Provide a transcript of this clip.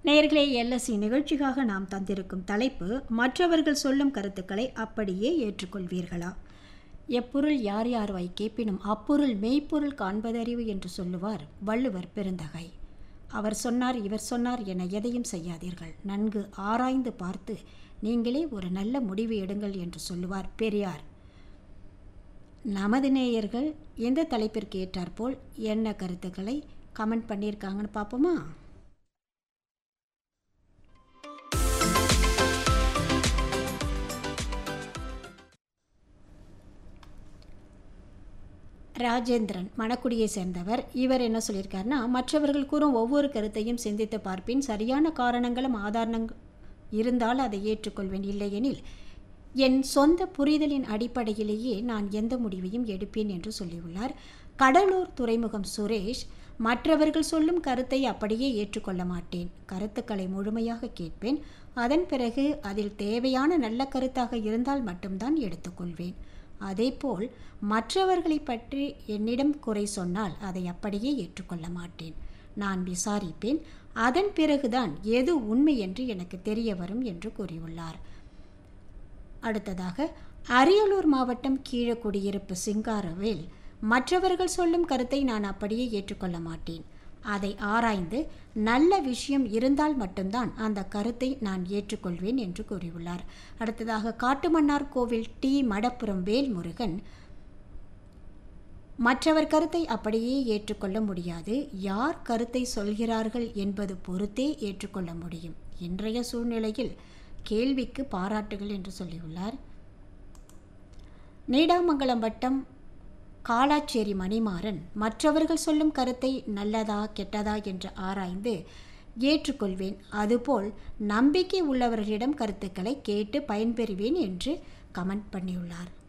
நேயர்களே எல்எஸ்சி நிகழ்ச்சிக்காக நாம் தந்திருக்கும் தலைப்பு மற்றவர்கள் சொல்லும் கருத்துக்களை அப்படியே ஏற்றுக்கொள்வீர்களா எப்பொருள் யார் யார் வை கேட்பினும் அப்பொருள் மெய்ப்பொருள் காண்பதறிவு என்று சொல்லுவார் வள்ளுவர் பெருந்தகை அவர் சொன்னார் இவர் சொன்னார் என எதையும் செய்யாதீர்கள் நன்கு ஆராய்ந்து பார்த்து நீங்களே ஒரு நல்ல முடிவு எடுங்கள் என்று சொல்லுவார் பெரியார் நமது நேயர்கள் எந்த தலைப்பிற்கு ஏற்றாற்போல் என்ன கருத்துக்களை கமெண்ட் பண்ணியிருக்காங்கன்னு பார்ப்போமா ராஜேந்திரன் மணக்குடியை சேர்ந்தவர் இவர் என்ன சொல்லியிருக்காருன்னா மற்றவர்கள் கூறும் ஒவ்வொரு கருத்தையும் சிந்தித்து பார்ப்பின் சரியான காரணங்களும் ஆதாரங்கள் இருந்தால் அதை ஏற்றுக்கொள்வேன் இல்லையெனில் என் சொந்த புரிதலின் அடிப்படையிலேயே நான் எந்த முடிவையும் எடுப்பேன் என்று சொல்லியுள்ளார் கடலூர் துறைமுகம் சுரேஷ் மற்றவர்கள் சொல்லும் கருத்தை அப்படியே ஏற்றுக்கொள்ள மாட்டேன் கருத்துக்களை முழுமையாக கேட்பேன் அதன் பிறகு அதில் தேவையான நல்ல கருத்தாக இருந்தால் மட்டும்தான் எடுத்துக்கொள்வேன் அதேபோல் மற்றவர்களை பற்றி என்னிடம் குறை சொன்னால் அதை அப்படியே ஏற்றுக்கொள்ள மாட்டேன் நான் விசாரிப்பேன் அதன் பிறகுதான் எது உண்மை என்று எனக்கு தெரிய வரும் என்று கூறியுள்ளார் அடுத்ததாக அரியலூர் மாவட்டம் கீழக்குடியிருப்பு சிங்காரவேல் மற்றவர்கள் சொல்லும் கருத்தை நான் அப்படியே ஏற்றுக்கொள்ள மாட்டேன் அதை ஆராய்ந்து நல்ல விஷயம் இருந்தால் மட்டும்தான் அந்த கருத்தை நான் ஏற்றுக்கொள்வேன் என்று கூறியுள்ளார் அடுத்ததாக காட்டுமன்னார் கோவில் டி மடப்புரம் வேல்முருகன் மற்றவர் கருத்தை அப்படியே ஏற்றுக்கொள்ள முடியாது யார் கருத்தை சொல்கிறார்கள் என்பது பொறுத்தே ஏற்றுக்கொள்ள முடியும் இன்றைய சூழ்நிலையில் கேள்விக்கு பாராட்டுகள் என்று சொல்லியுள்ளார் நீடாமங்கலம் வட்டம் காலாச்சேரி மணிமாறன் மற்றவர்கள் சொல்லும் கருத்தை நல்லதா கெட்டதா என்று ஆராய்ந்து ஏற்றுக்கொள்வேன் அதுபோல் நம்பிக்கை உள்ளவர்களிடம் கருத்துக்களை கேட்டு பயன்பெறுவேன் என்று கமெண்ட் பண்ணியுள்ளார்